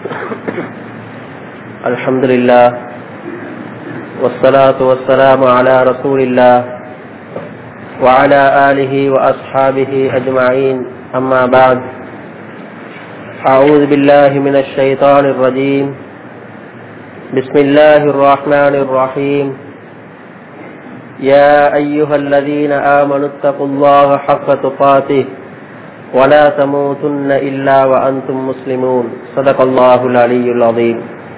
الحمد لله والصلاة والسلام على رسول الله وعلى آله وأصحابه أجمعين أما بعد أعوذ بالله من الشيطان الرجيم بسم الله الرحمن الرحيم يا أيها الذين آمنوا اتقوا الله حق تقاته ولا تموتن إلا وأنتم مسلمون صدق الله العلي العظيم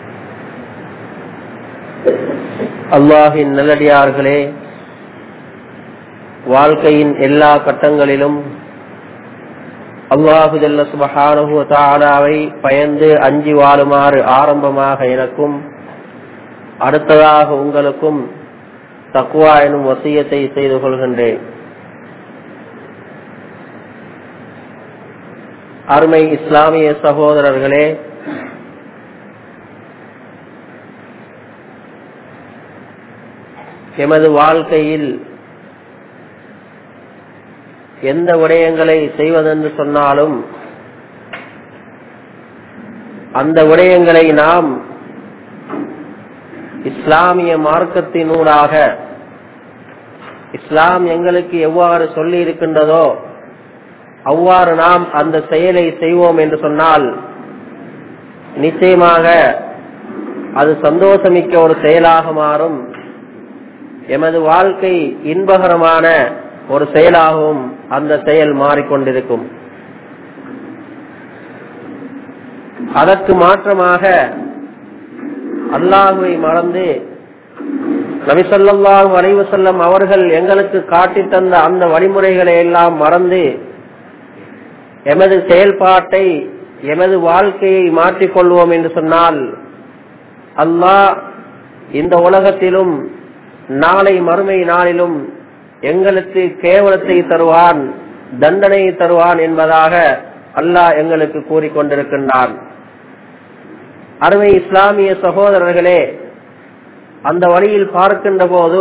அல்லாஹின் நல்லடியார்களே வாழ்க்கையின் எல்லா கட்டங்களிலும் அல்லாஹு ஜல்ல சுபஹானஹு தாலாவை பயந்து அஞ்சி வாழுமாறு ஆரம்பமாக எனக்கும் அடுத்ததாக உங்களுக்கும் தக்குவா எனும் வசியத்தை செய்து கொள்கின்றேன் அருமை இஸ்லாமிய சகோதரர்களே எமது வாழ்க்கையில் எந்த விடயங்களை செய்வதென்று சொன்னாலும் அந்த விடயங்களை நாம் இஸ்லாமிய மார்க்கத்தினூடாக இஸ்லாம் எங்களுக்கு எவ்வாறு சொல்லி இருக்கின்றதோ அவ்வாறு நாம் அந்த செயலை செய்வோம் என்று சொன்னால் நிச்சயமாக அது சந்தோஷமிக்க ஒரு செயலாக மாறும் எமது வாழ்க்கை இன்பகரமான ஒரு செயலாகவும் அந்த செயல் மாறிக்கொண்டிருக்கும் அதற்கு மாற்றமாக அல்லாஹுவை மறந்து நபிசல்லாஹு அலைவு செல்லம் அவர்கள் எங்களுக்கு காட்டி தந்த அந்த வழிமுறைகளை எல்லாம் மறந்து எமது செயல்பாட்டை எமது வாழ்க்கையை மாற்றிக்கொள்வோம் என்று சொன்னால் அல்லாஹ் இந்த உலகத்திலும் நாளை மறுமை நாளிலும் எங்களுக்கு கேவலத்தை தருவான் தண்டனை தருவான் என்பதாக அல்லாஹ் எங்களுக்கு கூறிக்கொண்டிருக்கின்றான் அருமை இஸ்லாமிய சகோதரர்களே அந்த வழியில் பார்க்கின்ற போது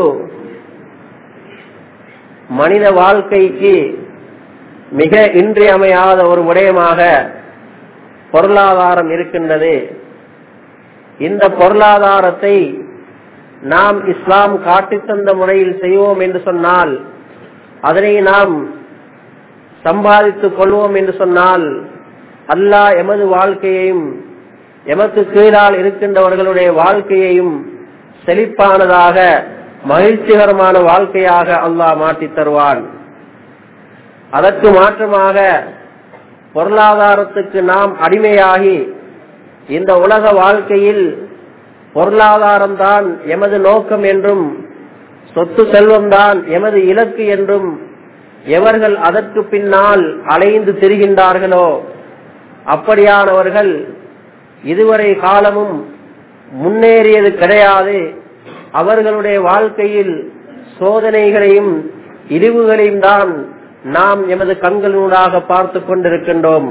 மனித வாழ்க்கைக்கு மிக இன்றியமையாத ஒரு விடயமாக பொருளாதாரம் இருக்கின்றது இந்த பொருளாதாரத்தை நாம் இஸ்லாம் காட்டித்தந்த முறையில் செய்வோம் என்று சொன்னால் அதனை நாம் சம்பாதித்துக் கொள்வோம் என்று சொன்னால் அல்லாஹ் எமது வாழ்க்கையையும் எமக்கு கீழால் இருக்கின்றவர்களுடைய வாழ்க்கையையும் செழிப்பானதாக மகிழ்ச்சிகரமான வாழ்க்கையாக அல்லாஹ் மாற்றித் தருவான் அதற்கு மாற்றமாக பொருளாதாரத்துக்கு நாம் அடிமையாகி இந்த உலக வாழ்க்கையில் பொருளாதாரம் தான் எமது நோக்கம் என்றும் சொத்து செல்வம் தான் எமது இலக்கு என்றும் எவர்கள் அதற்கு பின்னால் அலைந்து திரிகின்றார்களோ அப்படியானவர்கள் இதுவரை காலமும் முன்னேறியது கிடையாது அவர்களுடைய வாழ்க்கையில் சோதனைகளையும் இழிவுகளையும் தான் நாம் எமது கண்களூடாக பார்த்து கொண்டிருக்கின்றோம்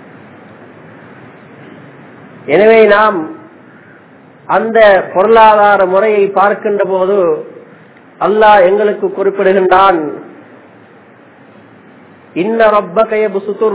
எனவே நாம் அந்த பொருளாதார முறையை பார்க்கின்ற போது அல்லாஹ் எங்களுக்கு குறிப்பிடுகின்றான் இன்ன ரப்பகைய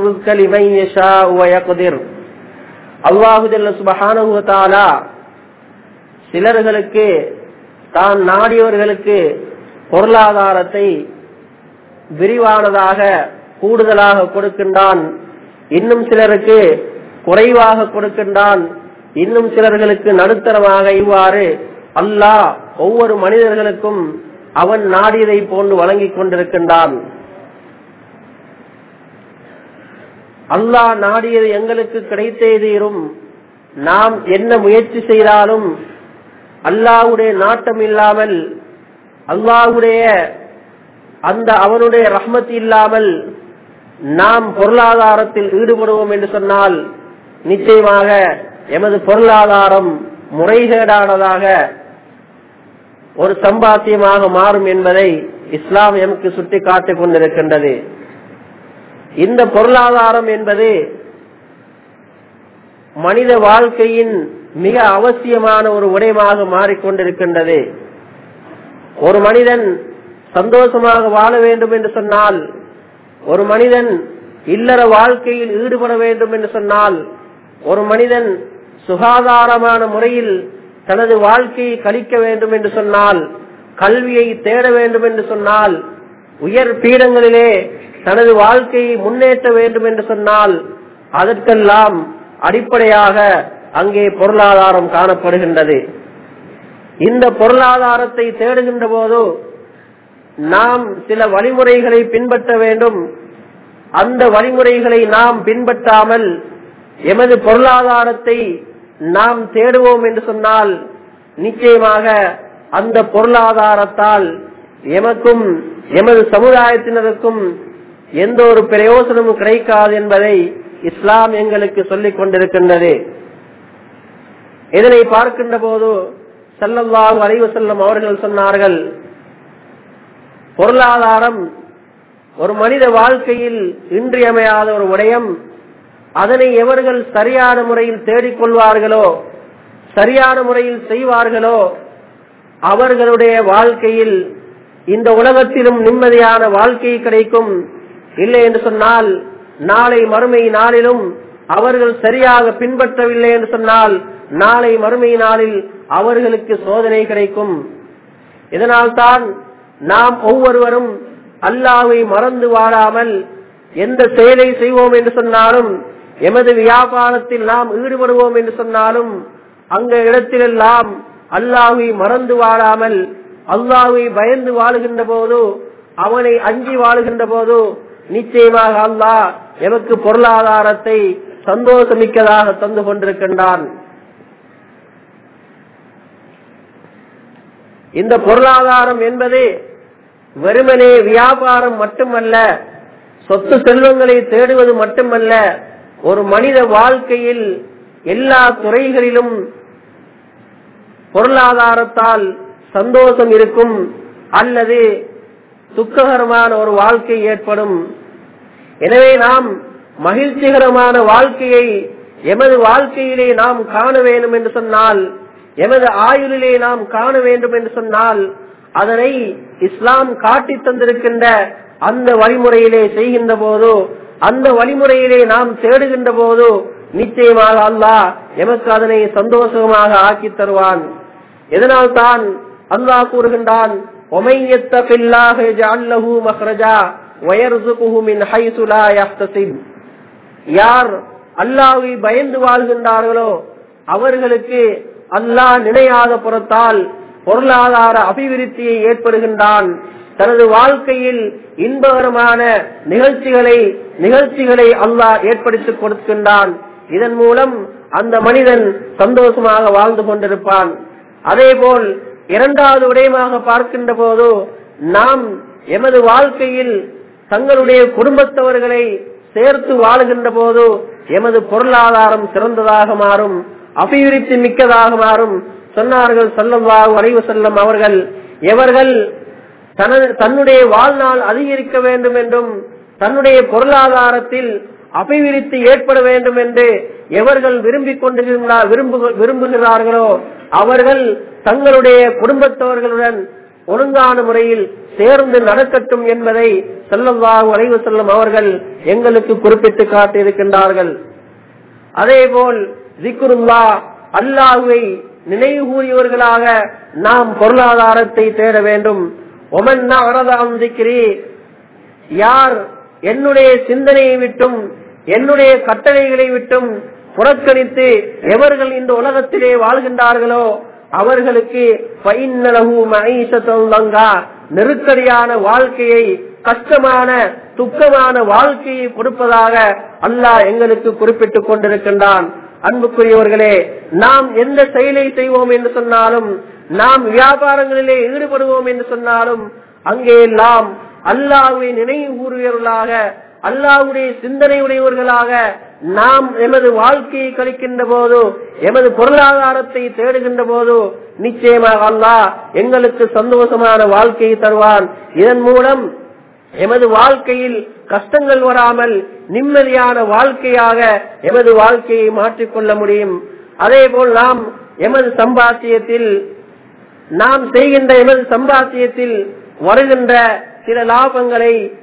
அல்லாஹுதல்ல சுபஹானுவத்தாலா சிலர்களுக்கு தான் நாடியவர்களுக்கு பொருளாதாரத்தை விரிவானதாக கூடுதலாக கொடுக்கின்றான் இன்னும் சிலருக்கு குறைவாக கொடுக்கின்றான் இன்னும் சிலர்களுக்கு நடுத்தரமாக இவ்வாறு அல்லாஹ் ஒவ்வொரு மனிதர்களுக்கும் அவன் நாடியதை போன்று வழங்கிக் கொண்டிருக்கின்றான் அல்லாஹ் நாடியது எங்களுக்கு கிடைத்தே தீரும் நாம் என்ன முயற்சி செய்தாலும் அல்லாஹுடைய நாட்டம் இல்லாமல் அல்லாஹுடைய அந்த அவனுடைய ரஹ்மத் இல்லாமல் நாம் பொருளாதாரத்தில் ஈடுபடுவோம் என்று சொன்னால் நிச்சயமாக எமது பொருளாதாரம் முறைகேடானதாக ஒரு சம்பாத்தியமாக மாறும் என்பதை இஸ்லாம் எமக்கு சுட்டி காட்டிக் கொண்டிருக்கின்றது இந்த பொருளாதாரம் என்பது மனித வாழ்க்கையின் மிக அவசியமான ஒரு விடயமாக மாறிக்கொண்டிருக்கின்றது ஒரு மனிதன் சந்தோஷமாக வாழ வேண்டும் என்று சொன்னால் ஒரு மனிதன் இல்லற வாழ்க்கையில் ஈடுபட வேண்டும் என்று சொன்னால் ஒரு மனிதன் சுகாதாரமான முறையில் தனது வாழ்க்கையை கழிக்க வேண்டும் என்று சொன்னால் கல்வியை தேட வேண்டும் என்று சொன்னால் உயர் பீடங்களிலே தனது வாழ்க்கையை முன்னேற்ற வேண்டும் என்று சொன்னால் அதற்கெல்லாம் அடிப்படையாக அங்கே பொருளாதாரம் காணப்படுகின்றது இந்த பொருளாதாரத்தை தேடுகின்ற போது நாம் சில வழிமுறைகளை பின்பற்ற வேண்டும் அந்த வழிமுறைகளை நாம் பின்பற்றாமல் எமது பொருளாதாரத்தை நாம் தேடுவோம் என்று சொன்னால் நிச்சயமாக அந்த பொருளாதாரத்தால் எமக்கும் எமது சமுதாயத்தினருக்கும் எந்த ஒரு பிரயோசனமும் கிடைக்காது என்பதை இஸ்லாம் எங்களுக்கு சொல்லிக் கொண்டிருக்கின்றது இதனை பார்க்கின்ற போது செல்லல்லாஹு அறிவு செல்லும் அவர்கள் சொன்னார்கள் பொருளாதாரம் ஒரு மனித வாழ்க்கையில் இன்றியமையாத ஒரு விடயம் அதனை எவர்கள் சரியான முறையில் தேடிக்கொள்வார்களோ சரியான முறையில் செய்வார்களோ அவர்களுடைய வாழ்க்கையில் இந்த உலகத்திலும் நிம்மதியான வாழ்க்கை கிடைக்கும் இல்லை என்று சொன்னால் நாளை மறுமை நாளிலும் அவர்கள் சரியாக பின்பற்றவில்லை என்று சொன்னால் நாளை மறுமை நாளில் அவர்களுக்கு சோதனை கிடைக்கும் இதனால்தான் நாம் ஒவ்வொருவரும் அல்லாவை மறந்து வாழாமல் எந்த செயலை செய்வோம் என்று சொன்னாலும் எமது வியாபாரத்தில் நாம் ஈடுபடுவோம் என்று சொன்னாலும் அங்க இடத்திலெல்லாம் அல்லாவை மறந்து வாழாமல் அல்லாவை பயந்து வாழுகின்ற போது அவனை அஞ்சி வாழுகின்ற போது நிச்சயமாக அல்லாஹ் எமக்கு பொருளாதாரத்தை சந்தோஷமிக்கதாக தந்து கொண்டிருக்கின்றான் இந்த பொருளாதாரம் என்பது வெறுமனே வியாபாரம் மட்டுமல்ல சொத்து செல்வங்களை தேடுவது மட்டுமல்ல ஒரு மனித வாழ்க்கையில் எல்லா துறைகளிலும் பொருளாதாரத்தால் சந்தோஷம் இருக்கும் அல்லது துக்ககரமான ஒரு வாழ்க்கை ஏற்படும் எனவே நாம் மகிழ்ச்சிகரமான வாழ்க்கையை எமது வாழ்க்கையிலே நாம் காண வேண்டும் என்று சொன்னால் எமது ஆயுளிலே நாம் காண வேண்டும் என்று சொன்னால் அதனை இஸ்லாம் காட்டி தந்திருக்கின்ற அந்த வழிமுறையிலே செய்கின்ற போது அந்த வழிமுறையிலே நாம் தேடுகின்ற போது நிச்சயமாக அல்லாஹ் எமக்கு அதனை சந்தோஷமாக ஆக்கி தருவான் இதனால் தான் அல்லாஹ் கூறுகின்றான் யார் அல்லாவை பயந்து வாழ்கின்றார்களோ அவர்களுக்கு அல்லாஹ் நினையாத புறத்தால் பொருளாதார அபிவிருத்தியை ஏற்படுகின்றான் தனது வாழ்க்கையில் இன்பகரமான நிகழ்ச்சிகளை நிகழ்ச்சிகளை அல்லாஹ் ஏற்படுத்தி கொடுக்கின்றான் இதன் மூலம் அந்த மனிதன் சந்தோஷமாக வாழ்ந்து கொண்டிருப்பான் அதே போல் இரண்டாவது விடயமாக பார்க்கின்ற போது நாம் எமது வாழ்க்கையில் தங்களுடைய குடும்பத்தவர்களை சேர்த்து வாழுகின்ற போது எமது பொருளாதாரம் சிறந்ததாக மாறும் அபிவிருத்தி மிக்கதாக மாறும் சொன்னார்கள் சொல்லவாக வரைவு செல்லும் அவர்கள் எவர்கள் தன்னுடைய வாழ்நாள் அதிகரிக்க வேண்டும் என்றும் தன்னுடைய பொருளாதாரத்தில் அபிவிருத்தி ஏற்பட வேண்டும் என்று எவர்கள் விரும்பிக் கொண்டிருக்கிறார் விரும்புகிறார்களோ அவர்கள் தங்களுடைய குடும்பத்தவர்களுடன் ஒழுங்கான முறையில் சேர்ந்து நடக்கட்டும் என்பதை செல்லவாக வரைவு செல்லும் அவர்கள் எங்களுக்கு குறிப்பிட்டு காட்டியிருக்கின்றார்கள் அதே போல் ஜிக்குருல்லா அல்லாஹுவை நினைவு கூறியவர்களாக நாம் பொருளாதாரத்தை தேட வேண்டும் ஒமன் யார் என்னுடைய சிந்தனையை விட்டும் என்னுடைய கட்டளைகளை விட்டும் புறக்கணித்து எவர்கள் இந்த உலகத்திலே வாழ்கின்றார்களோ அவர்களுக்கு நெருக்கடியான வாழ்க்கையை கஷ்டமான துக்கமான வாழ்க்கையை கொடுப்பதாக அல்லாஹ் எங்களுக்கு குறிப்பிட்டுக் கொண்டிருக்கின்றான் அன்புக்குரியவர்களே நாம் எந்த செயலை செய்வோம் என்று சொன்னாலும் நாம் வியாபாரங்களிலே ஈடுபடுவோம் என்று சொன்னாலும் அங்கே எல்லாம் அல்லாஹுவை நினைவு கூறுவர்களாக அல்லாஹுடைய சிந்தனை உடையவர்களாக நாம் எமது வாழ்க்கையை கழிக்கின்ற போது எமது பொருளாதாரத்தை தேடுகின்ற போது நிச்சயமாக அல்லாஹ் எங்களுக்கு சந்தோஷமான வாழ்க்கையை தருவான் இதன் மூலம் எமது வாழ்க்கையில் கஷ்டங்கள் வராமல் நிம்மதியான வாழ்க்கையாக எமது வாழ்க்கையை மாற்றிக்கொள்ள முடியும் அதே போல் நாம் எமது சம்பாத்தியத்தில் நாம் செய்கின்ற எமது சம்பாத்தியத்தில் வருகின்ற சில லாபங்களை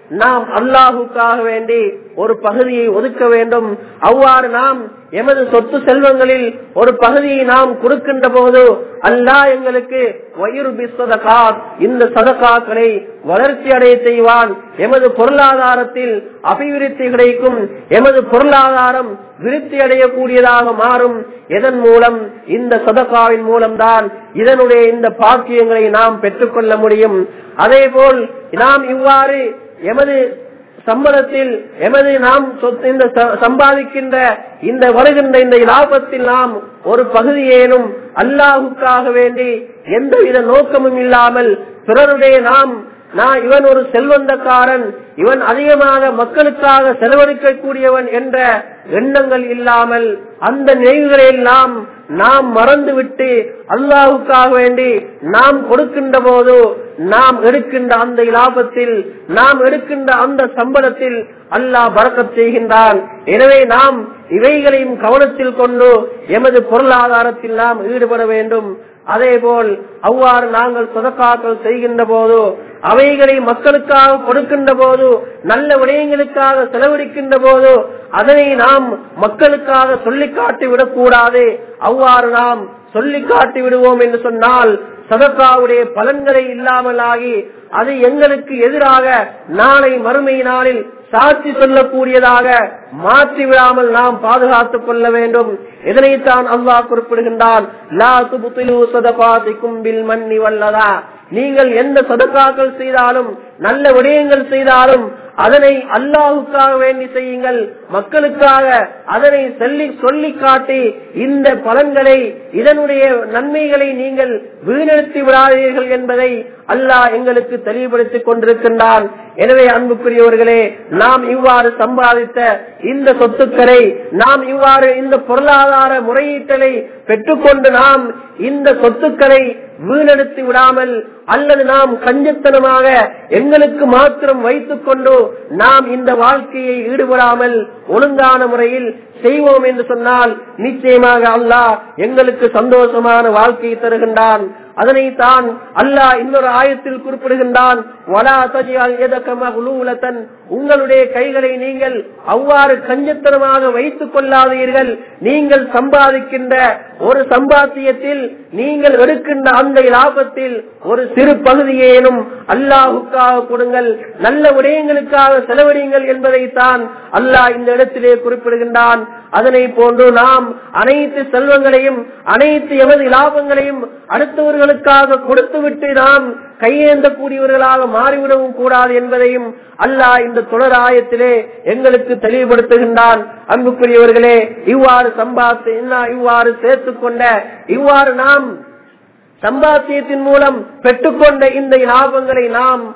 நாம் அல்லாஹுக்காக வேண்டி ஒரு பகுதியை ஒதுக்க வேண்டும் அவ்வாறு நாம் எமது சொத்து செல்வங்களில் ஒரு பகுதியை நாம் கொடுக்கின்ற போது அல்லாஹ் எங்களுக்கு வயிறு பிஸ்வதகாத் இந்த சதகாக்களை வளர்ச்சி அடைய செய்வான் எமது பொருளாதாரத்தில் அபிவிருத்தி கிடைக்கும் எமது பொருளாதாரம் விருத்தி அடையக்கூடியதாக மாறும் எதன் மூலம் இந்த சதகாவின் மூலம்தான் இதனுடைய இந்த பாக்கியங்களை நாம் பெற்றுக்கொள்ள முடியும் அதே போல் நாம் இவ்வாறு எமது சம்பளத்தில் எமது நாம் சொத்து இந்த ச- சம்பாதிக்கின்ற இந்த வருகின்ற இந்த லாபத்தில் நாம் ஒரு பகுதியேனும் அல்லாஹுக்காக வேண்டி எந்தவித நோக்கமும் இல்லாமல் பிறருடைய நாம் நான் இவன் ஒரு செல்வந்தக்காரன் இவன் அதிகமாக மக்களுக்காக செலவழிக்கக்கூடியவன் என்ற எண்ணங்கள் இல்லாமல் அந்த நினைவுகளை எல்லாம் நாம் மறந்துவிட்டு அல்லாஹுக்காக வேண்டி நாம் கொடுக்கின்ற போது நாம் எடுக்கின்ற அந்த லாபத்தில் நாம் எடுக்கின்ற அந்த சம்பளத்தில் அல்லாஹ் பறக்கச் செய்கின்றான் எனவே நாம் இவைகளையும் கவனத்தில் கொண்டு எமது பொருளாதாரத்தில் நாம் ஈடுபட வேண்டும் அதே போல் அவ்வாறு நாங்கள் சொதக்காக்கள் செய்கின்ற போது அவைகளை மக்களுக்காக கொடுக்கின்ற போது நல்ல விடயங்களுக்காக செலவழிக்கின்ற போது அதனை நாம் மக்களுக்காக சொல்லி காட்டி விடக்கூடாது அவ்வாறு நாம் சொல்லி காட்டி விடுவோம் என்று சொன்னால் சதக்காவுடைய பலன்களை இல்லாமல் ஆகி அது எங்களுக்கு எதிராக நாளை மறுமை நாளில் சாட்சி சொல்லக்கூடியதாக மாற்றி விடாமல் நாம் பாதுகாத்துக் கொள்ள வேண்டும் இதனைத்தான் அல்லாஹ் குறிப்பிடுகின்றான் லா துபுத்திலு சதபாதிக்கும் பில் மன்னி வல்லதா நீங்கள் எந்த சதக்காக்கள் செய்தாலும் நல்ல விடயங்கள் செய்தாலும் அதனை அல்லாஹுக்காக வேண்டி செய்யுங்கள் மக்களுக்காக அதனை சொல்லி சொல்லி காட்டி இந்த பலன்களை இதனுடைய நன்மைகளை நீங்கள் வீணெடுத்து விடாதீர்கள் என்பதை அல்லாஹ் எங்களுக்கு தெளிவுபடுத்திக் கொண்டிருக்கின்றான் எனவே அன்புக்குரியவர்களே நாம் இவ்வாறு சம்பாதித்த இந்த சொத்துக்களை நாம் இவ்வாறு இந்த பொருளாதார முறையீட்டலை பெற்றுக்கொண்டு நாம் இந்த சொத்துக்களை வீணெடுத்து விடாமல் அல்லது நாம் கஞ்சத்தனமாக எங்களுக்கு மாத்திரம் வைத்துக் கொண்டு நாம் இந்த வாழ்க்கையை ஈடுபடாமல் ஒழுங்கான முறையில் செய்வோம் என்று சொன்னால் நிச்சயமாக அல்லாஹ் எங்களுக்கு சந்தோஷமான வாழ்க்கையை தருகின்றான் அதனைத்தான் அல்லாஹ் இன்னொரு ஆயத்தில் குறிப்பிடுகின்றான் வலா தஜியால் எதக்கம உலூலத்தன் உங்களுடைய கைகளை நீங்கள் அவ்வாறு கஞ்சத்தனமாக வைத்துக் கொள்ளாதீர்கள் நீங்கள் சம்பாதிக்கின்ற ஒரு சம்பாத்தியத்தில் நீங்கள் எடுக்கின்ற அந்த லாபத்தில் ஒரு சிறு பகுதியேனும் அல்லாஹுக்காக கொடுங்கள் நல்ல விடயங்களுக்காக செலவழியுங்கள் என்பதைத்தான் அல்லாஹ் இந்த இடத்திலே குறிப்பிடுகின்றான் அதனை போன்று நாம் அனைத்து செல்வங்களையும் அனைத்து எமது லாபங்களையும் அடுத்தவர்களுக்காக கொடுத்துவிட்டு நாம் கையேந்தக்கூடியவர்களாக மாறிவிடவும் கூடாது என்பதையும் அல்லாஹ் இந்த தொடர் ஆயத்திலே எங்களுக்கு தெளிவுபடுத்துகின்றான் அன்புக்குரியவர்களே இவ்வாறு சம்பாத்து இவ்வாறு சேர்த்துக் கொண்ட இவ்வாறு நாம் சம்பாத்தியத்தின் மூலம் பெற்றுக்கொண்ட இந்த லாபங்களை நாம்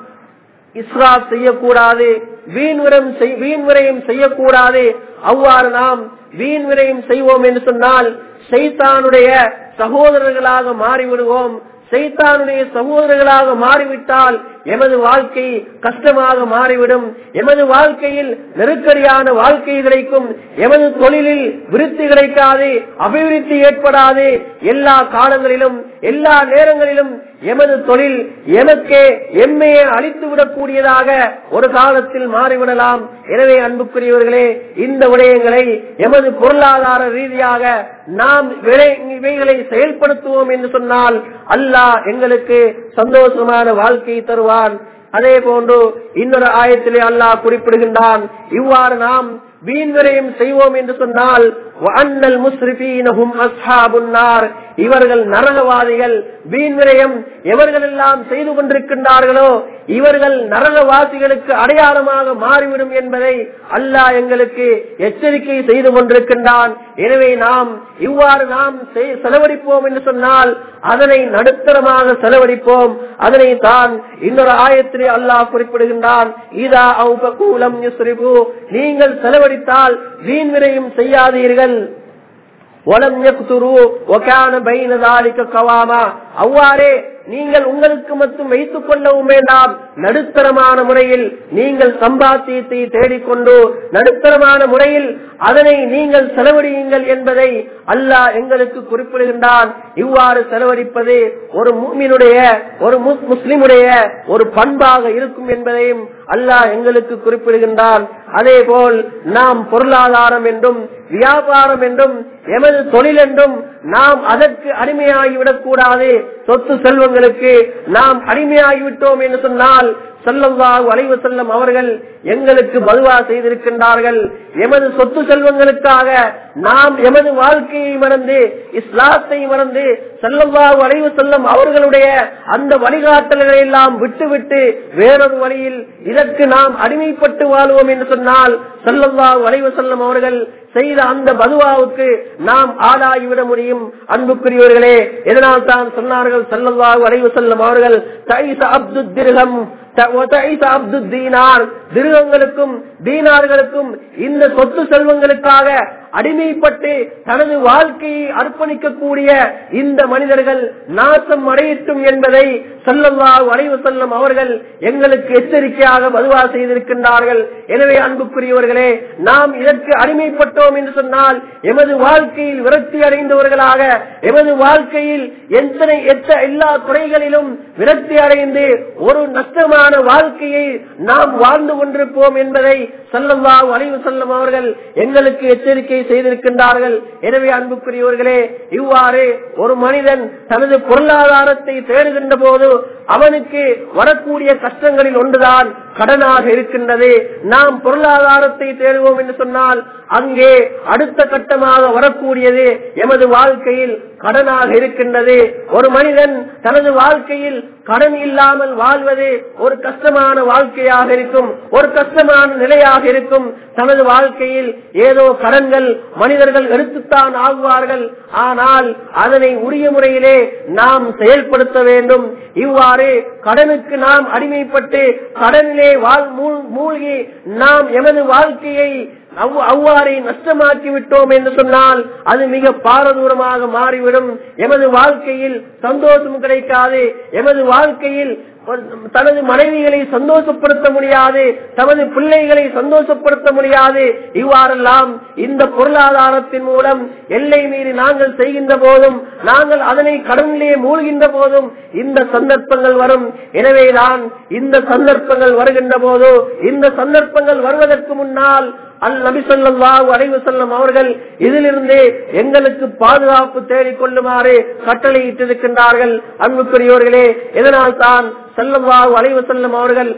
இஸ்ராப் செய்யக்கூடாது வீண்விரம் வீண்விரையும் செய்யக்கூடாது அவ்வாறு நாம் வீண்விரையும் செய்வோம் என்று சொன்னால் சைத்தானுடைய சகோதரர்களாக மாறிவிடுவோம் சைத்தானுடைய சகோதரர்களாக மாறிவிட்டால் எமது வாழ்க்கை கஷ்டமாக மாறிவிடும் எமது வாழ்க்கையில் நெருக்கடியான வாழ்க்கை கிடைக்கும் எமது தொழிலில் விருத்தி கிடைக்காது அபிவிருத்தி ஏற்படாது எல்லா காலங்களிலும் எல்லா நேரங்களிலும் எமது தொழில் எமக்கே எம்மையே அழித்து விடக்கூடியதாக ஒரு காலத்தில் மாறிவிடலாம் எனவே அன்புக்குரியவர்களே இந்த விடயங்களை எமது பொருளாதார ரீதியாக நாம் இவைகளை செயல்படுத்துவோம் என்று சொன்னால் அல்லாஹ் எங்களுக்கு சந்தோஷமான வாழ்க்கையை தருவான் அதே போன்று இன்னொரு ஆயத்திலே அல்லாஹ் குறிப்பிடுகின்றான் இவ்வாறு நாம் வீண்வரையும் செய்வோம் என்று சொன்னால் அண்ணல் முஸ்ரிபீனஹும் அஸ்ஹாபுன்னார் இவர்கள் நரகவாதிகள் வீண்விரயம் எவர்கள் எல்லாம் செய்து கொண்டிருக்கின்றார்களோ இவர்கள் நரகவாசிகளுக்கு அடையாளமாக மாறிவிடும் என்பதை அல்லாஹ் எங்களுக்கு எச்சரிக்கை செய்து கொண்டிருக்கின்றான் எனவே நாம் இவ்வாறு நாம் செலவழிப்போம் என்று சொன்னால் அதனை நடுத்தரமாக செலவழிப்போம் அதனை தான் இன்னொரு ஆயத்திலே அல்லாஹ் குறிப்பிடுகின்றான் இதா அவுபகூலம் நீங்கள் செலவழித்தால் வீண்விரையும் செய்யாதீர்கள் அவ்வாறே நீங்கள் உங்களுக்கு மட்டும் வைத்துக் கொள்ளவும் வேண்டாம் நடுத்தரமான முறையில் நீங்கள் சம்பாத்தியத்தை தேடிக்கொண்டு நடுத்தரமான முறையில் அதனை நீங்கள் செலவழியுங்கள் என்பதை அல்லாஹ் எங்களுக்கு குறிப்பிடுகின்றான் இவ்வாறு செலவழிப்பது ஒரு மூமினுடைய ஒரு முஸ்லிமுடைய ஒரு பண்பாக இருக்கும் என்பதையும் அல்லாஹ் எங்களுக்கு குறிப்பிடுகின்றான் அதே போல் நாம் பொருளாதாரம் என்றும் வியாபாரம் என்றும் எமது தொழில் என்றும் நாம் அதற்கு அடிமையாகிவிடக் கூடாது சொத்து செல்வங்களுக்கு நாம் அடிமையாகிவிட்டோம் என்று சொன்னால் செல்லவாகு அலைவு செல்லம் அவர்கள் எங்களுக்கு பதுவா செய்திருக்கின்றார்கள் எமது சொத்து செல்வங்களுக்காக நாம் எமது வாழ்க்கையை மறந்து இஸ்லாத்தை மறந்து செல்லவாகு அலைவு செல்லம் அவர்களுடைய அந்த வழிகாட்டல்களை எல்லாம் விட்டுவிட்டு வேறொரு வழியில் இதற்கு நாம் அடிமைப்பட்டு வாழ்வோம் என்று சொன்னால் செல்லவாகு அலைவு செல்லம் அவர்கள் செய்த அந்த பதுவாவுக்கு நாம் ஆளாகிவிட முடியும் அன்புக்குரியவர்களே எதனால் தான் சொன்னார்கள் செல்லவாகு அலைவு செல்லம் அவர்கள் தைச அப்து திருகம் திருகங்களுக்கும் தீனார்களுக்கும் இந்த சொத்து செல்வங்களுக்காக அடிமைப்பட்டு தனது வாழ்க்கையை அர்ப்பணிக்கக்கூடிய இந்த மனிதர்கள் நாசம் அடையட்டும் என்பதை சொல்லல்லா வளைவு செல்லும் அவர்கள் எங்களுக்கு எச்சரிக்கையாக வலுவா செய்திருக்கின்றார்கள் எனவே அன்புக்குரியவர்களே நாம் இதற்கு அடிமைப்பட்டோம் என்று சொன்னால் எமது வாழ்க்கையில் விரக்தி அடைந்தவர்களாக எமது வாழ்க்கையில் எத்தனை எத்த எல்லா துறைகளிலும் விரக்தி அடைந்து ஒரு நஷ்டமான வாழ்க்கையை நாம் வாழ்ந்து கொண்டிருப்போம் என்பதை சொல்லல்லா வளைவு செல்லும் அவர்கள் எங்களுக்கு எச்சரிக்கை செய்திருக்கின்றார்கள் எனவே அன்புக்குரியவர்களே இவ்வாறு ஒரு மனிதன் தனது பொருளாதாரத்தை தேடுகின்ற போது அவனுக்கு வரக்கூடிய கஷ்டங்களில் ஒன்றுதான் கடனாக இருக்கின்றது நாம் பொருளாதாரத்தை தேடுவோம் என்று சொன்னால் அங்கே அடுத்த கட்டமாக வரக்கூடியது எமது வாழ்க்கையில் கடனாக இருக்கின்றது ஒரு மனிதன் தனது வாழ்க்கையில் கடன் இல்லாமல் வாழ்வது ஒரு கஷ்டமான வாழ்க்கையாக இருக்கும் ஒரு கஷ்டமான நிலையாக இருக்கும் தனது வாழ்க்கையில் ஏதோ கடன்கள் மனிதர்கள் எடுத்துத்தான் ஆகுவார்கள் ஆனால் அதனை உரிய முறையிலே நாம் செயல்படுத்த வேண்டும் இவ்வாறு கடனுக்கு நாம் அடிமைப்பட்டு கடனிலே வாழ் மூழ்கி நாம் எமது வாழ்க்கையை அவ்வாறே நஷ்டமாக்கி விட்டோம் என்று சொன்னால் அது மிக பாரதூரமாக மாறிவிடும் எமது வாழ்க்கையில் சந்தோஷம் கிடைக்காது எமது வாழ்க்கையில் தனது மனைவிகளை சந்தோஷப்படுத்த முடியாது தமது பிள்ளைகளை சந்தோஷப்படுத்த முடியாது இவ்வாறெல்லாம் இந்த பொருளாதாரத்தின் மூலம் எல்லை மீறி நாங்கள் செய்கின்ற போதும் நாங்கள் அதனை கடனிலே மூழ்கின்ற போதும் இந்த சந்தர்ப்பங்கள் வரும் எனவேதான் இந்த சந்தர்ப்பங்கள் வருகின்ற போது இந்த சந்தர்ப்பங்கள் வருவதற்கு முன்னால் அல் நபி சொல்லாஹு அலைவு செல்லும் அவர்கள் இதிலிருந்து எங்களுக்கு பாதுகாப்பு தேடிக் கொள்ளுமாறு கட்டளையிட்டிருக்கின்றார்கள் அன்புக்குரியவர்களே இதனால் தான் செல்லவாஹு அலைவு செல்லும் அவர்கள்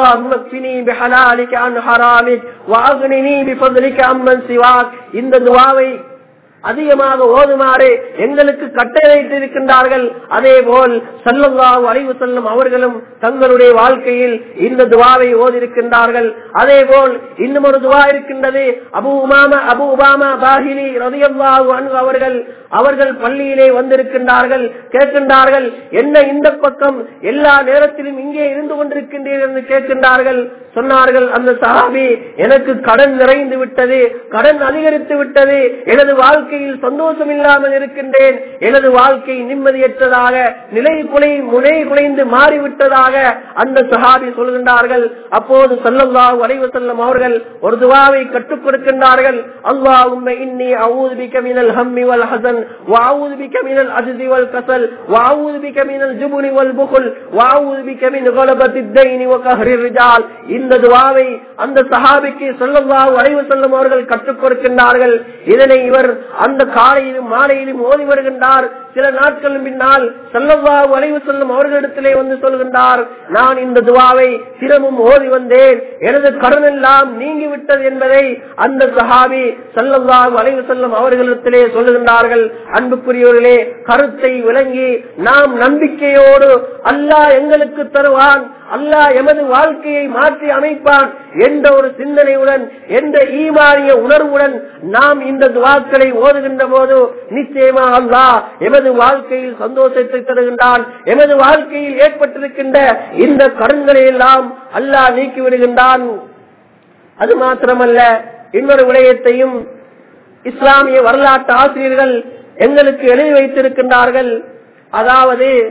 அல்லாஹ் இந்த துவாவை அதிகமாக ஓதுமாறு எங்களுக்கு கட்டளையிட்டிருக்கின்றார்கள் அதே போல் செல்லவாவு அழிவு செல்லும் அவர்களும் தங்களுடைய வாழ்க்கையில் இந்த துவாவை ஓதிருக்கின்றார்கள் அதே போல் இன்னும் ஒரு துவா இருக்கின்றது அபு உமாமா அபு உபாமா பாகிலி ரதியல்லாஹு அன்பு அவர்கள் அவர்கள் பள்ளியிலே வந்திருக்கின்றார்கள் கேட்கின்றார்கள் என்ன இந்த பக்கம் எல்லா நேரத்திலும் இங்கே இருந்து கொண்டிருக்கின்றீர்கள் என்று கேட்கின்றார்கள் சொன்னார்கள் அந்த சஹாபி எனக்கு கடன் நிறைந்து விட்டது கடன் அதிகரித்து விட்டது எனது வாழ்க்கையில் சந்தோஷம் இல்லாமல் இருக்கின்றேன் எனது வாழ்க்கை நிம்மதியற்றதாக நிலை குலை முனை குலைந்து மாறிவிட்டதாக அந்த சஹாபி சொல்கின்றார்கள் அப்போது சொல்லல்லாஹு அலைவு செல்லும் அவர்கள் ஒரு துவாவை கற்றுக் கொடுக்கின்றார்கள் அல்லாஹ் உண்மை இன்னி அவுதுபிக்க மினல் ஹம்மி வல் ஹசன் வாவுதுபிக்க மினல் அஜிதி வல் கசல் வாவுதுபிக்க மினல் ஜுபுனி வல் புகுல் வாவுதுபிக்க மின் கலபத்தி தைனி வகஹரி ரிஜால் இந்த துவாவை அந்த சஹாபிக்கு சொல்லல்லாஹு அலைவு செல்லும் அவர்கள் கற்றுக் கொடுக்கின்றார்கள் இதனை இவர் அந்த காலையிலும் மாலையிலும் ஓதி வருகின்றார் சில நாட்களும் பின்னால் செல்லவாவு அலைவு செல்லும் அவர்களிடத்திலே வந்து சொல்கின்றார் நான் இந்த துவாவை தினமும் ஓதி வந்தேன் எனது கடன் எல்லாம் நீங்கிவிட்டது என்பதை அந்த சஹாபி செல்லவாவு அலைவு செல்லும் அவர்களிடத்திலே சொல்லுகின்றார்கள் அன்புக்குரியவர்களே கருத்தை விளங்கி நாம் நம்பிக்கையோடு அல்லாஹ் எங்களுக்கு தருவான் அல்லாஹ் எமது வாழ்க்கையை மாற்றி அமைப்பான் என்ற ஒரு சிந்தனையுடன் என்ற ஈமானிய உணர்வுடன் நாம் இந்த துவாக்களை ஓதுகின்ற போது நிச்சயமா அல்லாஹ் எமது வாழ்க்கையில் சந்தோஷத்தை தருகின்றான் எமது வாழ்க்கையில் ஏற்பட்டிருக்கின்ற இந்த கடன்களை எல்லாம் அல்லாஹ் நீக்கி விடுகின்றான் அது மாத்திரமல்ல இன்னொரு விடயத்தையும் இஸ்லாமிய வரலாற்று ஆசிரியர்கள் எங்களுக்கு எழுதி வைத்திருக்கின்றார்கள் அதாவது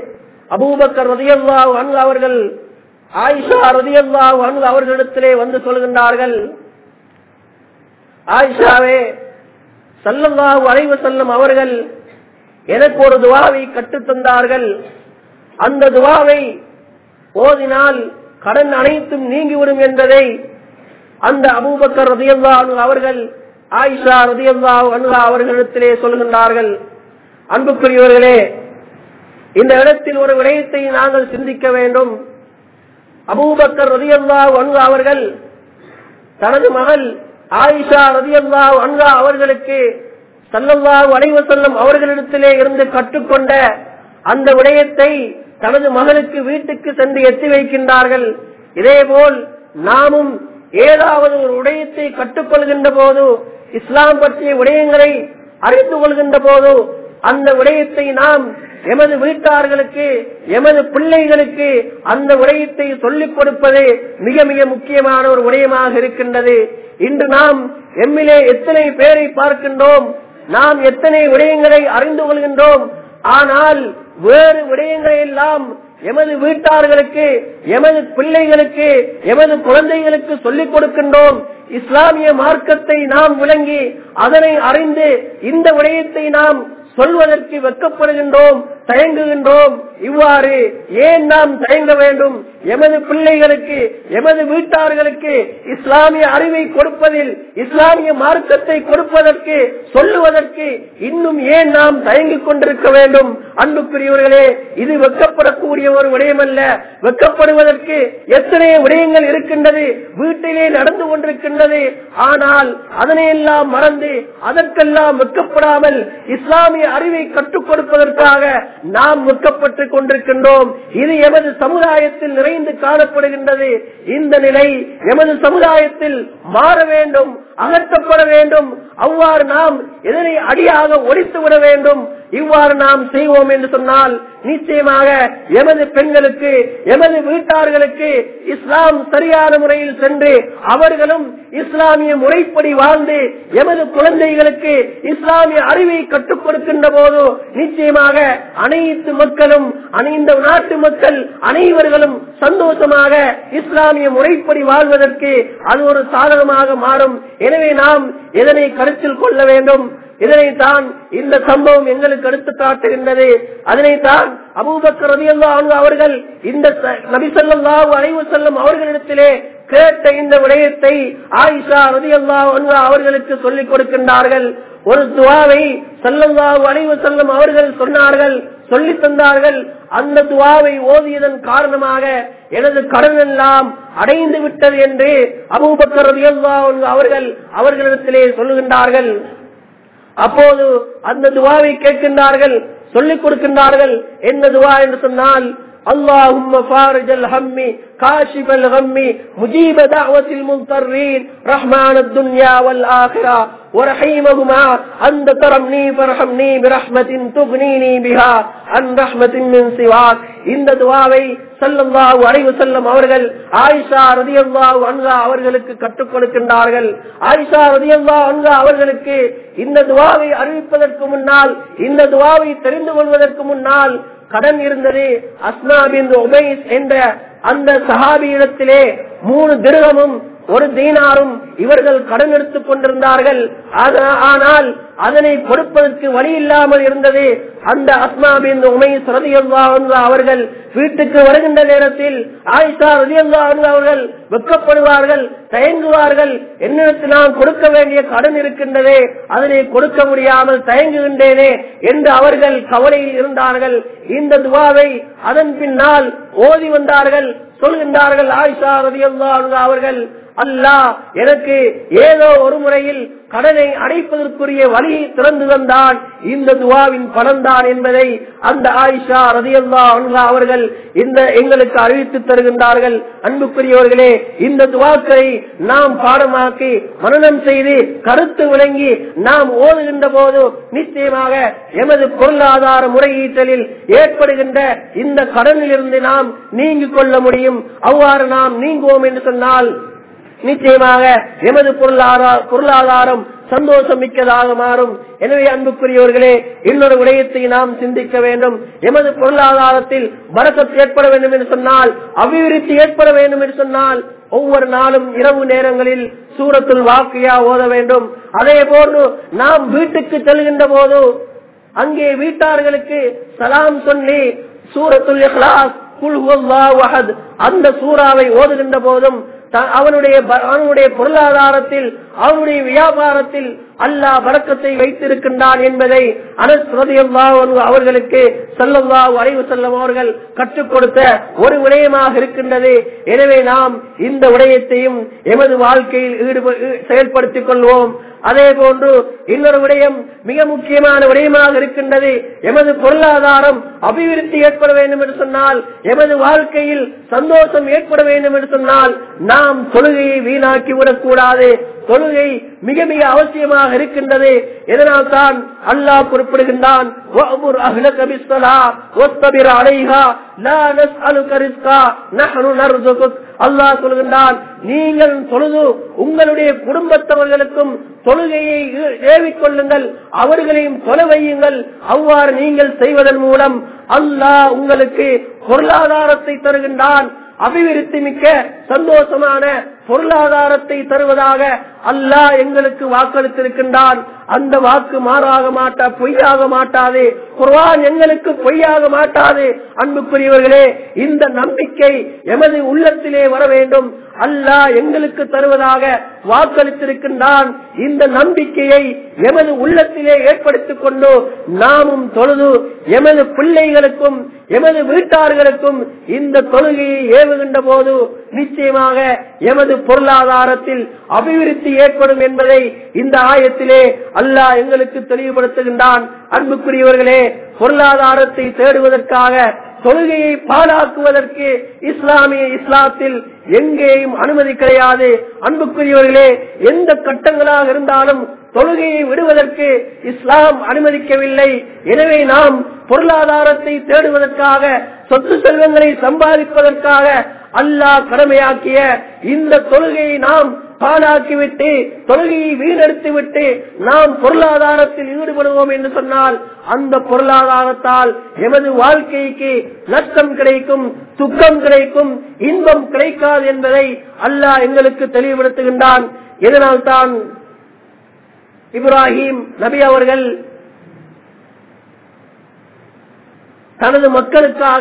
அபூபக்கர் ரதியல்லாஹு அன்ஹு அவர்கள் ஆயிஷா ரதியல்லாஹு அன்ஹு அவர்களிடத்திலே வந்து சொல்கின்றார்கள் ஆயிஷாவே சல்லல்லாஹு அலைஹி வஸல்லம் அவர்கள் எனக்கு ஒரு துவாவை கற்றுத் தந்தார்கள் அந்த துவாவை ஓதினால் கடன் அனைத்தும் நீங்கிவிடும் என்பதை அந்த அபூபக்கர் ரதியல்லாஹு அவர்கள் ஆயிஷா ரதியல்லாஹு அன்ஹா அவர்களிடத்திலே சொல்கின்றார்கள் அன்புக்குரியவர்களே இந்த இடத்தில் ஒரு விடயத்தை நாங்கள் சிந்திக்க வேண்டும் அபூபக்கர் ரதியல்லாஹு அன்ஹா அவர்கள் தனது மகள் ஆயிஷா ரதியல்லாஹு அன்ஹா அவர்களுக்கு சல்லல்லாஹு அலைஹி வஸல்லம் அவர்களிடத்திலே இருந்து கற்றுக்கொண்ட அந்த விடயத்தை தனது மகளுக்கு வீட்டுக்கு சென்று எத்தி வைக்கின்றார்கள் இதேபோல் நாமும் ஏதாவது ஒரு விடயத்தை கற்றுக்கொள்கின்ற போது இஸ்லாம் பற்றிய விடயங்களை அறிந்து கொள்கின்ற போது அந்த விடயத்தை நாம் எமது வீட்டார்களுக்கு எமது பிள்ளைகளுக்கு அந்த விடயத்தை சொல்லிக் கொடுப்பது மிக மிக முக்கியமான ஒரு விடயமாக இருக்கின்றது இன்று நாம் எம்மிலே எத்தனை பேரை பார்க்கின்றோம் நாம் எத்தனை விடயங்களை அறிந்து கொள்கின்றோம் ஆனால் வேறு விடயங்களை எல்லாம் எமது வீட்டார்களுக்கு எமது பிள்ளைகளுக்கு எமது குழந்தைகளுக்கு சொல்லிக் கொடுக்கின்றோம் இஸ்லாமிய மார்க்கத்தை நாம் விளங்கி அதனை அறிந்து இந்த விடயத்தை நாம் சொல்வதற்கு வெட்கப்படுகின்றோம் தயங்குகின்றோம் இவ்வாறு ஏன் நாம் தயங்க வேண்டும் எமது பிள்ளைகளுக்கு எமது வீட்டார்களுக்கு இஸ்லாமிய அறிவை கொடுப்பதில் இஸ்லாமிய மார்க்கத்தை கொடுப்பதற்கு சொல்லுவதற்கு இன்னும் ஏன் நாம் தயங்கிக் கொண்டிருக்க வேண்டும் அன்புக்குரியவர்களே இது வெக்கப்படக்கூடிய ஒரு விடயமல்ல வெக்கப்படுவதற்கு எத்தனை விடயங்கள் இருக்கின்றது வீட்டிலே நடந்து கொண்டிருக்கின்றது ஆனால் அதனையெல்லாம் மறந்து அதற்கெல்லாம் வெக்கப்படாமல் இஸ்லாமிய அறிவை கற்றுக் கொடுப்பதற்காக நாம் வெக்கப்பட்டுக் கொண்டிருக்கின்றோம் இது எமது சமுதாயத்தில் நிறைந்து காணப்படுகின்றது இந்த நிலை எமது சமுதாயத்தில் மாற வேண்டும் அகற்றப்பட வேண்டும் அவ்வாறு நாம் இதனை அடியாக ஒழித்து விட வேண்டும் இவ்வாறு நாம் செய்வோம் என்று சொன்னால் நிச்சயமாக எமது பெண்களுக்கு எமது வீட்டார்களுக்கு இஸ்லாம் சரியான முறையில் சென்று அவர்களும் இஸ்லாமிய முறைப்படி வாழ்ந்து எமது குழந்தைகளுக்கு இஸ்லாமிய அறிவை கற்றுக் கொடுக்கின்ற போது நிச்சயமாக அனைத்து மக்களும் அனைந்த நாட்டு மக்கள் அனைவர்களும் சந்தோஷமாக இஸ்லாமிய முறைப்படி வாழ்வதற்கு அது ஒரு சாதகமாக மாறும் எனவே நாம் இதனை கருத்தில் கொள்ள வேண்டும் இதனைத்தான் இந்த சம்பவம் எங்களுக்கு எடுத்து காட்டுகின்றது அதனைத்தான் அபூபக்கர் ரலியல்லாஹு அவர்கள் இந்த நபி ஸல்லல்லாஹு அலைஹி வஸல்லம் அவர்களிடத்திலே கேட்ட இந்த விடயத்தை ஆயிஷா ரலியல்லாஹு அன்ஹா அவர்களுக்கு சொல்லிக் கொடுக்கின்றார்கள் ஒரு துவாவை ஸல்லல்லாஹு அலைஹி வஸல்லம் அவர்கள் சொன்னார்கள் சொல்லி தந்தார்கள் அந்த துவாவை ஓதியதன் காரணமாக எனது கடன் எல்லாம் அடைந்து விட்டது என்று அபூபக்கர் ரலியல்லாஹு அன்ஹு அவர்கள் அவர்களிடத்திலே சொல்லுகின்றார்கள் அப்போது அந்த துவாவை கேட்கின்றார்கள் சொல்லிக் கொடுக்கின்றார்கள் என்ன துவா என்று சொன்னால் اللهم فارج الهم كاشف الغم مجيب دعوة المضطرين رحمن الدنيا والآخرة ورحيمهما أنت ترمني فرحمني برحمة تغنيني بها عن رحمة من سواك இந்த துவாவை சல்லல்லாஹு அலைஹி வஸல்லம் அவர்கள் ஆயிஷா ரலியல்லாஹு அன்ஹா அவர்களுக்கு கற்றுக் கொடுக்கின்றார்கள் ஆயிஷா ரலியல்லாஹு அன்ஹா அவர்களுக்கு இந்த துவாவை அறிவிப்பதற்கு முன்னால் இந்த துவாவை தெரிந்து கொள்வதற்கு முன்னால் கடன் இருந்தது அஸ்னா பின் உபைஸ் என்ற அந்த சஹாபியிடத்திலே மூணு திருகமும் ஒரு தீனாரும் இவர்கள் கடன் எடுத்துக் கொண்டிருந்தார்கள் ஆனால் அதனை கொடுப்பதற்கு வழி இல்லாமல் இருந்தது அந்த அஸ்மாபின் உமை ரதியல்லா அவர்கள் வீட்டுக்கு வருகின்ற நேரத்தில் ஆயிஷா ரதியல்லா அவர்கள் வெக்கப்படுவார்கள் தயங்குவார்கள் என்னிடத்து நான் கொடுக்க வேண்டிய கடன் இருக்கின்றதே அதனை கொடுக்க முடியாமல் தயங்குகின்றேனே என்று அவர்கள் கவலையில் இருந்தார்கள் இந்த துவாவை அதன் பின்னால் ஓதி வந்தார்கள் சொல்கின்றார்கள் ஆயிஷா ரதியல்லா அவர்கள் அல்லாஹ் எனக்கு ஏதோ ஒரு முறையில் கடனை அடைப்பதற்குரிய வழியை திறந்து தந்தான் இந்த துவாவின் பலன்தான் என்பதை அந்த ஆயிஷா ரதியல்லா அன்ஹா அவர்கள் இந்த எங்களுக்கு அறிவித்து தருகின்றார்கள் அன்புக்குரியவர்களே இந்த துவாக்களை நாம் பாடமாக்கி மனநம் செய்து கருத்து விளங்கி நாம் ஓதுகின்ற போது நிச்சயமாக எமது பொருளாதார முறையீட்டலில் ஏற்படுகின்ற இந்த கடனில் இருந்து நாம் நீங்கிக் கொள்ள முடியும் அவ்வாறு நாம் நீங்குவோம் என்று சொன்னால் நிச்சயமாக எமது பொருளாதார பொருளாதாரம் சந்தோஷம் மிக்கதாக மாறும் எனவே அன்புக்குரியவர்களே இன்னொரு விடயத்தை நாம் சிந்திக்க வேண்டும் எமது பொருளாதாரத்தில் வரக்கத்து ஏற்பட வேண்டும் என்று சொன்னால் அபிவிருத்தி ஏற்பட வேண்டும் என்று சொன்னால் ஒவ்வொரு நாளும் இரவு நேரங்களில் சூரத்துள் வாக்கியா ஓத வேண்டும் அதே போன்று நாம் வீட்டுக்கு செல்கின்ற போது அங்கே வீட்டார்களுக்கு சலாம் சொல்லி சூரத்துல் இஹ்லாஸ் குல் ஹுவல்லாஹு அஹத் அந்த சூறாவை ஓதுகின்ற போதும் த- அவனுடைய ப- அவனுடைய பொருளாதாரத்தில் அவனுடைய வியாபாரத்தில் அல்லாஹ் பறக்கத்தை வைத்திருக்கின்றான் என்பதை அனஸ் ரலியல்லாஹு அன்ஹு அவர்களுக்கு ஸல்லல்லாஹு அலைஹி வஸல்லம் அவர்கள் கற்றுக் கொடுத்த ஒரு விடயமாக இருக்கின்றது எனவே நாம் இந்த விடயத்தையும் எமது வாழ்க்கையில் ஈடுப- ஈ- செயல்படுத்திக் கொள்வோம் அதே போன்று இன்னொரு விடயம் மிக முக்கியமான விடயமாக இருக்கின்றது எமது பொருளாதாரம் அபிவிருத்தி ஏற்பட வேண்டும் என்று சொன்னால் எமது வாழ்க்கையில் சந்தோஷம் ஏற்பட வேண்டும் என்று சொன்னால் நாம் தொழுகையை வீணாக்கி விடக்கூடாது தொழுகை மிக மிக அவசியமாக இருக்கின்றது இதனால் தான் அல்லாஹ் குறிப்பிடுகின்றான் وَأْمُرْ أَهْلَكَ بِالصَّلَاةِ وَاصْطَبِرْ عَلَيْهَا لَا نَسْأَلُكَ رِزْقًا نَحْنُ نَرْزُقُكَ அல்லாஹ் சொல்கின்றான் நீங்கள் தொழுது உங்களுடைய குடும்பத்தவர்களுக்கும் தொழுகையை ஏவிக் கொள்ளுங்கள் அவர்களையும் தொலை வையுங்கள் அவ்வாறு நீங்கள் செய்வதன் மூலம் அல்லாஹ் உங்களுக்கு பொருளாதாரத்தை தருகின்றான் அபிவிருத்தி மிக்க சந்தோஷமான பொருளாதாரத்தை தருவதாக அல்லாஹ் எங்களுக்கு வாக்களித்திருக்கின்றான் அந்த வாக்கு மாறாக மாட்டா பொய்யாக மாட்டாது குர்ஆன் எங்களுக்கு பொய்யாக மாட்டாது அன்புக்குரியவர்களே இந்த நம்பிக்கை எமது உள்ளத்திலே வர வேண்டும் அல்லாஹ் எங்களுக்கு தருவதாக வாக்களித்திருக்கின்றான் இந்த நம்பிக்கையை எமது உள்ளத்திலே ஏற்படுத்திக் கொண்டு நாமும் தொழுது எமது பிள்ளைகளுக்கும் எமது வீட்டார்களுக்கும் இந்த தொழுகையை ஏவுகின்ற போது நிச்சயமாக எமது பொருளாதாரத்தில் அபிவிருத்தி ஏற்படும் என்பதை இந்த ஆயத்திலே அல்லாஹ் எங்களுக்கு தெளிவுபடுத்துகின்றான் அன்புக்குரியவர்களே பொருளாதாரத்தை தேடுவதற்காக தொழுகையை பாழாக்குவதற்கு இஸ்லாமிய இஸ்லாத்தில் எங்கேயும் அனுமதி கிடையாது அன்புக்குரியவர்களே எந்த கட்டங்களாக இருந்தாலும் தொழுகையை விடுவதற்கு இஸ்லாம் அனுமதிக்கவில்லை எனவே நாம் பொருளாதாரத்தை தேடுவதற்காக சொத்து செல்வங்களை சம்பாதிப்பதற்காக அல்லாஹ் கடமையாக்கிய இந்த தொழுகையை நாம் பாழாக்கிவிட்டு தொழுகையை வீணெடுத்து விட்டு நாம் பொருளாதாரத்தில் ஈடுபடுவோம் என்று சொன்னால் அந்த பொருளாதாரத்தால் எமது வாழ்க்கைக்கு நஷ்டம் கிடைக்கும் துக்கம் கிடைக்கும் இன்பம் கிடைக்காது என்பதை அல்லாஹ் எங்களுக்கு தெளிவுபடுத்துகின்றான் இதனால் தான் இப்ராஹிம் நபி அவர்கள் தனது மக்களுக்காக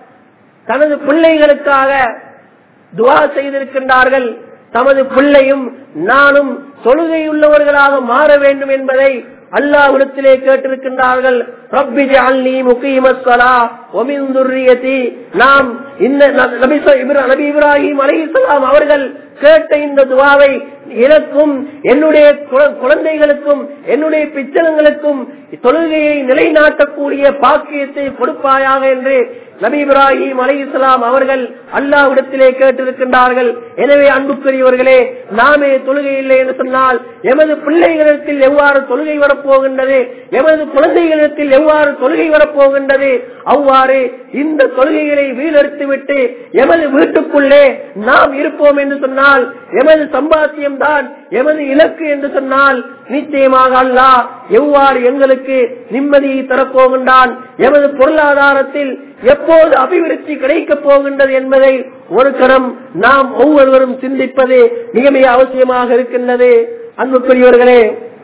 தனது பிள்ளைகளுக்காக துவா செய்திருக்கின்றார்கள் தமது பிள்ளையும் நானும் தொழுகையுள்ளவர்களாக மாற வேண்டும் என்பதை அல்லாஹ்விடத்திலே கேட்டிருக்கின்றார்கள் ரப்பி ஜஅல்னி முகீமஸ்ஸலா வ மின் துர்ரியதி நாம் இந்த நபி ச- இப்ரா- நபி இப்ராஹிம் அலைஹிஸ்ஸலாம் அவர்கள் கேட்ட இந்த துவாவை எனக்கும் என்னுடைய குழ- குழந்தைகளுக்கும் என்னுடைய பிச்சனங்களுக்கும் தொழுகையை நிலைநாட்டக்கூடிய பாக்கியத்தை கொடுப்பாயாக என்று நபி இப்ராஹிம் அலை இஸ்லாம் அவர்கள் அல்லாவிடத்திலே கேட்டிருக்கின்றார்கள் எனவே அன்புக்குரியவர்களே நாமே தொழுகை இல்லை என்று சொன்னால் எமது பிள்ளைகளிடத்தில் எவ்வாறு தொழுகை வரப்போகின்றது எமது குழந்தைகளிடத்தில் எவ்வாறு தொழுகை வரப்போகின்றது அவ்வாறு இந்த தொழுகைகளை வீணெடுத்துவிட்டு எமது வீட்டுக்குள்ளே நாம் இருப்போம் என்று சொன்னால் எமது சம்பாத்தியம் தான் எமது இலக்கு என்று சொன்னால் நிச்சயமாக அல்லாஹ் எவ்வாறு எங்களுக்கு நிம்மதியை தரப்போகின்றான் எமது பொருளாதாரத்தில் எப்போது அபிவிருத்தி கிடைக்கப் போகின்றது என்பதை ஒரு கணம் நாம் ஒவ்வொருவரும் சிந்திப்பது மிக மிக அவசியமாக இருக்கின்றது அன்புக்குரியவர்களே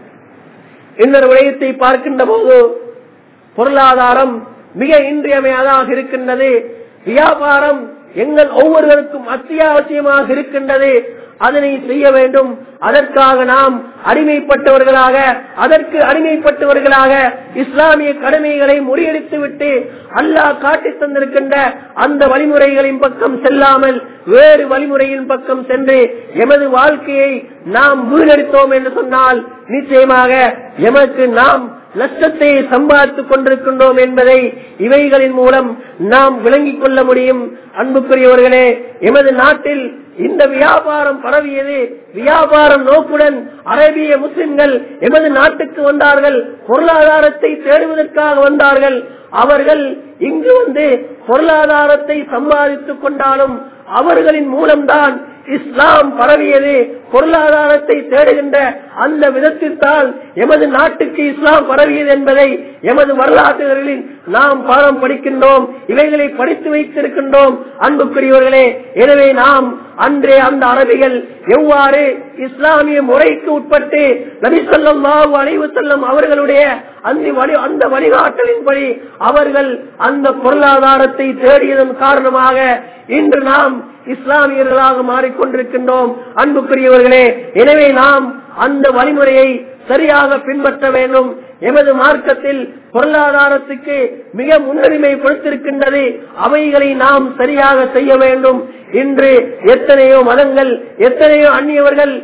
இன்னொரு விடயத்தை பார்க்கின்ற போது பொருளாதாரம் மிக இன்றியமையாதாக இருக்கின்றது வியாபாரம் எங்கள் ஒவ்வொருவருக்கும் அத்தியாவசியமாக இருக்கின்றது அதனை செய்ய வேண்டும் அதற்காக நாம் அடிமைப்பட்டவர்களாக அதற்கு அடிமைப்பட்டவர்களாக இஸ்லாமிய கடமைகளை முறியடித்து விட்டு அல்லாஹ் காட்டி தந்திருக்கின்ற அந்த வழிமுறைகளின் பக்கம் செல்லாமல் வேறு வழிமுறையின் பக்கம் சென்று எமது வாழ்க்கையை நாம் வீணடித்தோம் என்று சொன்னால் நிச்சயமாக எமக்கு நாம் நஷ்டத்தை சம்பாதித்துக் கொண்டிருக்கின்றோம் என்பதை இவைகளின் மூலம் நாம் விளங்கிக் கொள்ள முடியும் அன்புக்குரியவர்களே எமது நாட்டில் இந்த வியாபாரம் பரவியது வியாபாரம் நோக்குடன் அரேபிய முஸ்லிம்கள் எமது நாட்டுக்கு வந்தார்கள் பொருளாதாரத்தை தேடுவதற்காக வந்தார்கள் அவர்கள் இங்கு வந்து பொருளாதாரத்தை சம்பாதித்துக் கொண்டாலும் அவர்களின் மூலம்தான் இஸ்லாம் பரவியது பொருளாதாரத்தை தேடுகின்ற அந்த விதத்தில்தான் எமது நாட்டுக்கு இஸ்லாம் பரவியது என்பதை எமது வரலாற்றுகளில் நாம் பாடம் படிக்கின்றோம் இவைகளை படித்து வைத்திருக்கின்றோம் அன்புக்குரியவர்களே எனவே நாம் அன்றே அந்த அரபிகள் எவ்வாறு இஸ்லாமிய முறைக்கு உட்பட்டு நபி ஸல்லல்லாஹு அலைஹி வஸல்லம் அவர்களுடைய அந்த வழி அந்த வழிகாட்டலின்படி அவர்கள் அந்த பொருளாதாரத்தை தேடியதன் காரணமாக இன்று நாம் இஸ்லாமியர்களாக மாறிக்கொண்டிருக்கின்றோம் அன்புக்குரியவர்களே எனவே நாம் அந்த வழிமுறையை சரியாக பின்பற்ற வேண்டும் எமது மார்க்கத்தில் பொருளாதாரத்துக்கு மிக முன்னுரிமை கொடுத்திருக்கின்றது அவைகளை நாம் சரியாக செய்ய வேண்டும் இன்று எத்தனையோ மதங்கள் எத்தனையோ அந்நியவர்கள்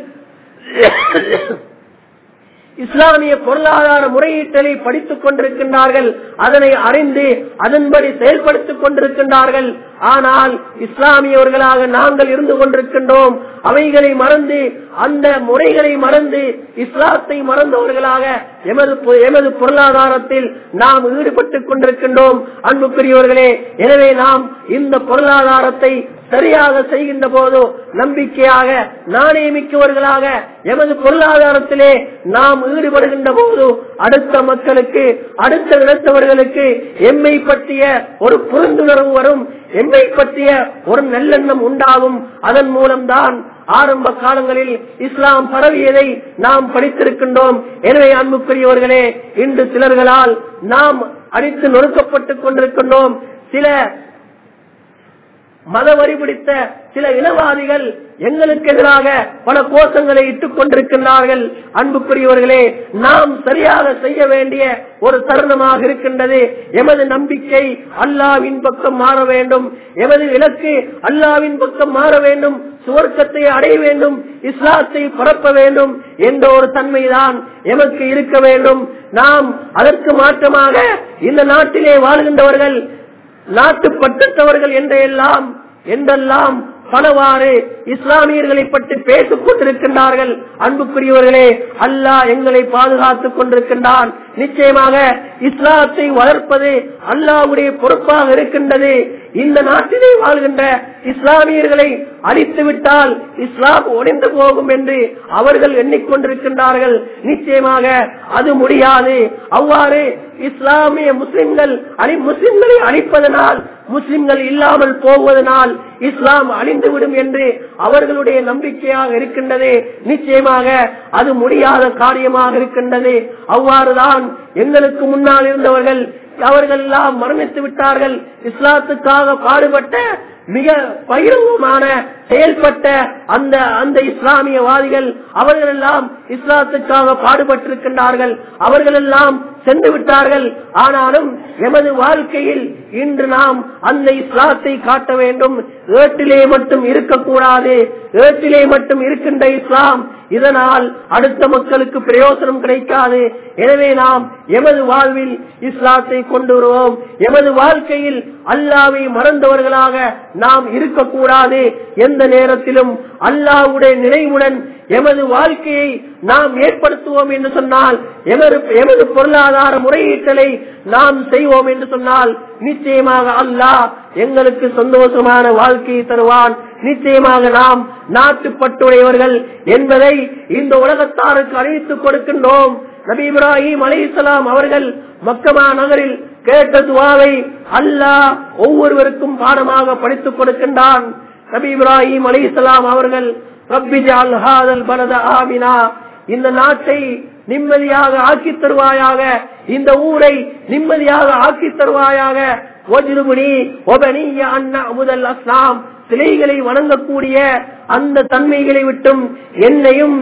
இஸ்லாமிய பொருளாதார முறையீட்டலை படித்துக் கொண்டிருக்கின்றார்கள் அதனை அறிந்து அதன்படி செயல்படுத்திக் கொண்டிருக்கின்றார்கள் ஆனால் இஸ்லாமியவர்களாக நாங்கள் இருந்து கொண்டிருக்கின்றோம் அவைகளை மறந்து அந்த முறைகளை மறந்து இஸ்லாத்தை மறந்தவர்களாக எமது பொ- எமது பொருளாதாரத்தில் நாம் ஈடுபட்டுக் கொண்டிருக்கின்றோம் அன்புக்குரியவர்களே எனவே நாம் இந்த பொருளாதாரத்தை சரியாக செய்கின்ற போதோ நம்பிக்கையாக நாணயமிக்கவர்களாக எமது பொருளாதாரத்திலே நாம் ஈடுபடுகின்ற போது அடுத்த மக்களுக்கு அடுத்த இனத்தவர்களுக்கு எம்மை பற்றிய ஒரு புரிந்துணர்வு வரும் எம்மை பற்றிய ஒரு நல்லெண்ணம் உண்டாகும் அதன் மூலம்தான் ஆரம்ப காலங்களில் இஸ்லாம் பரவியதை நாம் படித்திருக்கின்றோம் எனவே அன்புக்குரியவர்களே இன்று சிலர்களால் நாம் அடித்து நொறுக்கப்பட்டுக் கொண்டிருக்கின்றோம் சில மதவரி பிடித்த சில இனவாதிகள் எங்களுக்கு எதிராக பல கோஷங்களை இட்டுக் கொண்டிருக்கின்றார்கள் அன்புக்குரியவர்களே நாம் சரியாக செய்ய வேண்டிய ஒரு தருணமாக இருக்கின்றது எமது நம்பிக்கை அல்லாவின் பக்கம் மாற வேண்டும் எமது இலக்கு அல்லாவின் பக்கம் மாற வேண்டும் சுவர்க்கத்தை அடைய வேண்டும் இஸ்லாத்தை பரப்ப வேண்டும் என்ற ஒரு தன்மைதான் எமக்கு இருக்க வேண்டும் நாம் அதற்கு மாற்றமாக இந்த நாட்டிலே வாழ்கின்றவர்கள் நாட்டு பட்டத்தவர்கள் என்றெல்லாம் என்றெல்லாம் பலவாறு இஸ்லாமியர்களை பற்றி பேசிக் கொண்டிருக்கின்றார்கள் அன்புக்குரியவர்களே அல்லாஹ் எங்களை பாதுகாத்துக் கொண்டிருக்கின்றான் நிச்சயமாக இஸ்லாத்தை வளர்ப்பது அல்லாஹ்வுடைய பொறுப்பாக இருக்கின்றது இந்த நாட்டிலே வாழ்கின்ற இஸ்லாமியர்களை அழித்து விட்டால் இஸ்லாம் ஒளிந்து போகும் என்று அவர்கள் எண்ணிக்கொண்டிருக்கின்றார்கள் நிச்சயமாக அது முடியாது அவ்வாறு இஸ்லாமிய முஸ்லிம்கள் அழி முஸ்லிம்களை அழிப்பதனால் முஸ்லிம்கள் இல்லாமல் போவதனால் இஸ்லாம் அழிந்துவிடும் என்று அவர்களுடைய நம்பிக்கையாக இருக்கின்றது நிச்சயமாக அது முடியாத காரியமாக இருக்கின்றது அவ்வாறுதான் எங்களுக்கு முன்னால் இருந்தவர்கள் அவர்கள் எல்லாம் மரணித்து விட்டார்கள் இஸ்லாத்துக்காக பாடுபட்ட மிக பகிரங்கமான செயல்பட்ட அந்த அந்த இஸ்லாமியவாதிகள் அவர்கள் எல்லாம் இஸ்லாத்துக்காக பாடுபட்டிருக்கின்றார்கள் அவர்கள் எல்லாம் சென்று விட்டார்கள் ஆனாலும் எமது வாழ்க்கையில் இன்று நாம் அந்த இஸ்லாத்தை காட்ட வேண்டும் ஏட்டிலே மட்டும் இருக்கக்கூடாது ஏட்டிலே மட்டும் இருக்கின்ற இஸ்லாம் இதனால் அடுத்த மக்களுக்கு பிரயோசனம் கிடைக்காது எனவே நாம் எமது வாழ்வில் இஸ்லாத்தை கொண்டு வருவோம் எமது வாழ்க்கையில் அல்லாவை மறந்தவர்களாக நாம் இருக்கக்கூடாது எந்த நேரத்திலும் அல்லாவுடைய நினைவுடன் எமது வாழ்க்கையை நாம் ஏற்படுத்துவோம் என்று சொன்னால் எமது எமது பொருளாதார முறையீட்டலை நாம் செய்வோம் என்று சொன்னால் நிச்சயமாக அல்லாஹ் எங்களுக்கு சந்தோஷமான வாழ்க்கையை தருவான் நிச்சயமாக நாம் நாட்டுப்பட்டுடையவர்கள் என்பதை இந்த உலகத்தாருக்கு அறிவித்துக் கொடுக்கின்றோம் நபி இப்ராஹிம் அலைஹிஸ்ஸலாம் அவர்கள் மக்கமா நகரில் கேட்ட துவாவை அல்லாஹ் ஒவ்வொருவருக்கும் பாடமாக படித்துக் கொடுக்கின்றான் நபி இப்ராஹிம் அலைஹிஸ்ஸலாம் அவர்கள் ரப்பி ஜஅல் ஹாதல் பலத ஆமினா இந்த நாட்டை நிம்மதியாக ஆக்கி தருவாயாக இந்த ஊரை நிம்மதியாக ஆக்கி தருவாயாக ஒஜிருபுனி ஒபனிய அண்ணா முதல் அஸ்லாம் சிலைகளை வணங்கக்கூடிய அந்த தன்மைகளை விட்டும் என்னையும்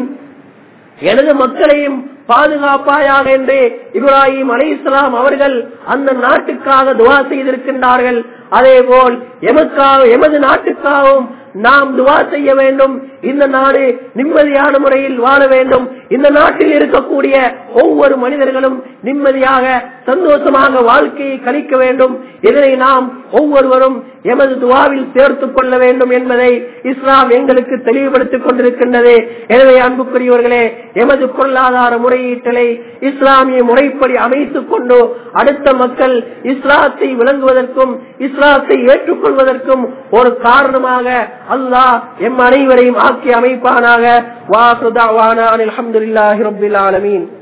எனது மக்களையும் பாதுகாப்பாயாக என்று இப்ராஹிம் அலை இஸ்லாம் அவர்கள் அந்த நாட்டுக்காக துவா செய்திருக்கின்றார்கள் அதே போல் எமக்காக எமது நாட்டுக்காகவும் நாம் துவா செய்ய வேண்டும் இந்த நாடு நிம்மதியான முறையில் வாழ வேண்டும் இந்த நாட்டில் இருக்கக்கூடிய ஒவ்வொரு மனிதர்களும் நிம்மதியாக சந்தோஷமாக வாழ்க்கையை கழிக்க வேண்டும் இதனை நாம் ஒவ்வொருவரும் எமது துவாவில் சேர்த்துக் கொள்ள வேண்டும் என்பதை இஸ்லாம் எங்களுக்கு தெளிவுபடுத்திக் கொண்டிருக்கின்றது எனவே அன்புக்குரியவர்களே எமது பொருளாதார முறையீட்டலை இஸ்லாமிய முறைப்படி அமைத்துக் கொண்டு அடுத்த மக்கள் இஸ்லாத்தை விளங்குவதற்கும் இஸ்லாத்தை ஏற்றுக்கொள்வதற்கும் ஒரு காரணமாக அல்லாஹ் எம் அனைவரையும் ஆக்கி அமைப்பானாக வாசுதாவான அலமதுல்லாஹி ரபில் ஆலமீன்